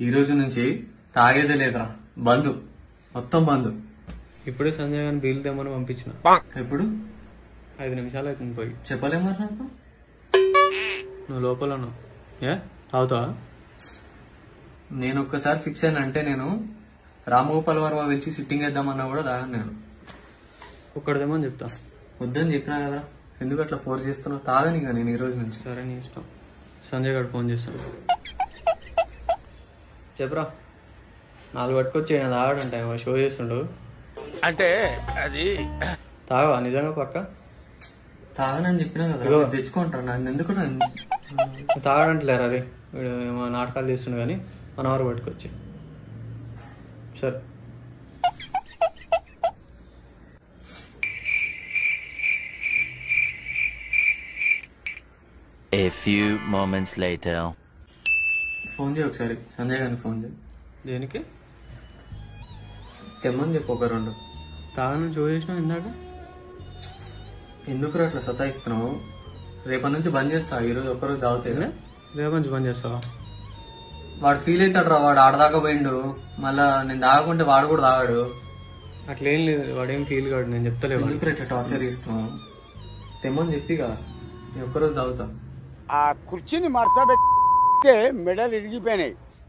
ఈ రోజు నుంచి తాగేదే లేదురా బంద్ మొత్తం బంద్ ఇప్పుడే సంజయ్ గారిని బీల్ తెమ్మని పంపించిన ఎప్పుడు ఐదు నిమిషాలు అవుతుంది పోయి చెప్పలేము మరి నాకు నువ్వు లోపల ఉన్నావు ఏ తాగుతావా నేను ఒక్కసారి ఫిక్స్ అయిన అంటే నేను రామగోపాల్ వర్మ పిలిచి సిట్టింగ్ వేద్దామన్నా కూడా తాగను నేను ఒక్కడి తెమ్మని చెప్తా వద్దని చెప్పినా కదా ఎందుకు అట్లా ఫోర్స్ చేస్తున్నావు తాగని ఇక నేను ఈ రోజు నుంచి సరే నీ ఇష్టం సంజయ్ గారు ఫోన్ చేస్తాను చెప్పరా నాలుగు పట్టుకొచ్చి ఆయన తాగాడంట ఏమో షో చేస్తుండు అంటే అది తాగవా నిజంగా పక్క తాగనని చెప్పినా కదా ఇదిగో. తెచ్చుకుంటారు నన్ను ఎందుకు నన్ను- తాగడంటలేరా అరే వీడు ఏమో నాటకాలు చేస్తుండు కానీ వన్ అవర్ పట్టుకొచ్చి సరే A few moments later. Phone చేయి ఒకసారి సంజయ్ గారిని ఫోన్ చేయి దేనికి తెమ్మని చెప్పు ఒక రెండు తాగని షో చేసినావు ఇందాక ఎందుకు అట్లా సతాయిస్తున్నావు రేపటి నుంచి బంద్ చేస్తా ఈ రోజు ఒక్కరోజు తాగుతాయి రేపు నుంచి పని చేస్తావా వాడు ఫీల్ అవుతాడు రా వాడు ఆడదాకా పోయిండు మళ్ళా నేను తాగకుంటే వాడు కూడా తాగాడు అట్లేం లేదు వాడేం ఫీల్ కాడు నేను చెప్తలేవు ఎందుకు ఇట్లా టార్చర్ ఇస్తున్నావు తెమ్మని చెప్పిగా నేను ఒక్కరోజు తాగుతా ఆ కుర్చీని మడత పెట్టి మెడలు ఇరిగిపోయినాయి